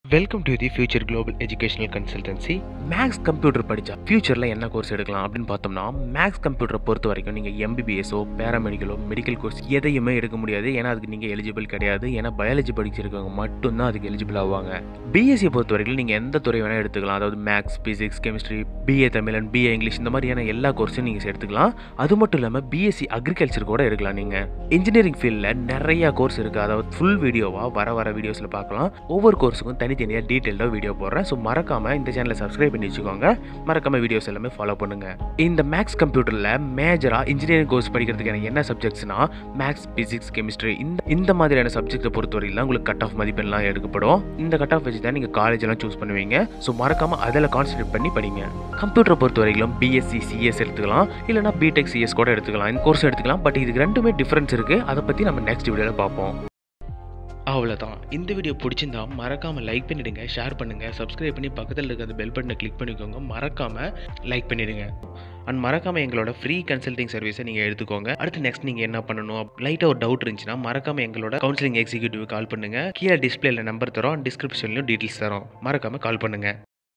welcome to the future global educational consultancy maths computer படித்தா ஃபியூச்சரில் என்ன கோர்ஸ் எடுக்கலாம் அப்படின்னு பார்த்தோம்னா மேக்ஸ் கம்ப்யூட்டரை பொறுத்த வரைக்கும் நீங்கள் எம்பிபிஎஸோ பேராமெடிக்கலோ மெடிக்கல் கோர்ஸ் எதையுமே எடுக்க முடியாது ஏன்னா அதுக்கு நீங்கள் எலிஜிபிள் கிடையாது ஏன்னா பயாலஜி படிச்சிருக்கவங்க மட்டும்தான் அதுக்கு எலிஜிபிள் ஆவாங்க பிஎஸ்சி பொறுத்த வரைக்கும் நீங்கள் எந்த துறை வேணால் எடுத்துக்கலாம் அதாவது மேக்ஸ் ஃபிசிக்ஸ் கெமிஸ்ட்ரி பிஏ தமிழன் பிஏ இங்கிலீஷ் இந்த மாதிரியான எல்லா கோர்ஸும் நீங்கள் எடுத்துக்கலாம் அது மட்டும் இல்லாமல் பிஎஸ்சி அக்ரிகல்ச்சர் கூட எடுக்கலாம் நீங்கள் இன்ஜினியரிங் ஃபீல்டில் நிறைய கோர்ஸ் இருக்குது அதாவது ஃபுல் வீடியோவாக வர வர வீடியோஸில் பார்க்கலாம் ஒவ்வொரு கோர்ஸுக்கும் தனித்தனியாக டீட்டெயிலாக வீடியோ போடுறேன் ஸோ மறக்காமல் இந்த சேனலை சப்ஸ்கிரைப் பண்ணி வச்சுக்கோங்க மறக்காமல் வீடியோஸ் எல்லாமே ஃபாலோ பண்ணுங்கள் இந்த மேக்ஸ் கம்ப்யூட்டரில் மேஜராக இன்ஜினியரிங் கோர்ஸ் படிக்கிறதுக்கான என்ன சப்ஜெக்ட்ஸ்னா மேக்ஸ் பிசிக்ஸ் கெமிஸ்ட்ரி இந்த இந்த மாதிரியான சப்ஜெக்ட்டை பொறுத்தவரையில் உங்களுக்கு கட் ஆஃப் மதிப்பெண்லாம் எடுக்கப்படும் இந்த கட் ஆஃப் வச்சு தான் நீங்கள் காலேஜ் எல்லாம் சூஸ் பண்ணுவீங்க ஸோ மறக்காமல் அதில் கான்சன்ட்ரேட் பண்ணி படிங்க கம்ப்யூட்டரை பொறுத்த வரைக்கும் பிஎஸ்சி சிஎஸ் எடுத்துக்கலாம் இல்லைனா பிடெக் சிஎஸ் கூட எடுத்துக்கலாம் இந்த கோர்ஸ் எடுத்துக்கலாம் பட் இதுக்கு ரெண்டுமே டிஃப்ரென்ஸ் இருக்குது அதை பற்றி நம்ம நெக்ஸ்ட் வீடியோவில் பார்ப்போம் அவ்வளோதான் இந்த வீடியோ பிடிச்சிருந்தா மறக்காமல் லைக் பண்ணிவிடுங்க ஷேர் பண்ணுங்கள் சப்ஸ்கிரைப் பண்ணி பக்கத்தில் இருக்க அந்த பெல் பட்டனை கிளிக் பண்ணிக்கோங்க மறக்காமல் லைக் பண்ணிவிடுங்க அண்ட் மறக்காமல் எங்களோட ஃப்ரீ கன்சல்டிங் சர்வீஸை நீங்கள் எடுத்துக்கோங்க அடுத்து நெக்ஸ்ட் நீங்கள் என்ன பண்ணணும் லைட்டாக ஒரு டவுட் இருந்துச்சுன்னா மறக்காமல் எங்களோட கவுன்சிலிங் எக்ஸிக்யூட்டிவ் கால் பண்ணுங்கள் கீழே டிஸ்பிளேல நம்பர் தரோம் டிஸ்கிரிப்ஷன்லையும் டீட்டெயில்ஸ் தரோம் மறக்காமல் கால் பண்ணுங்கள்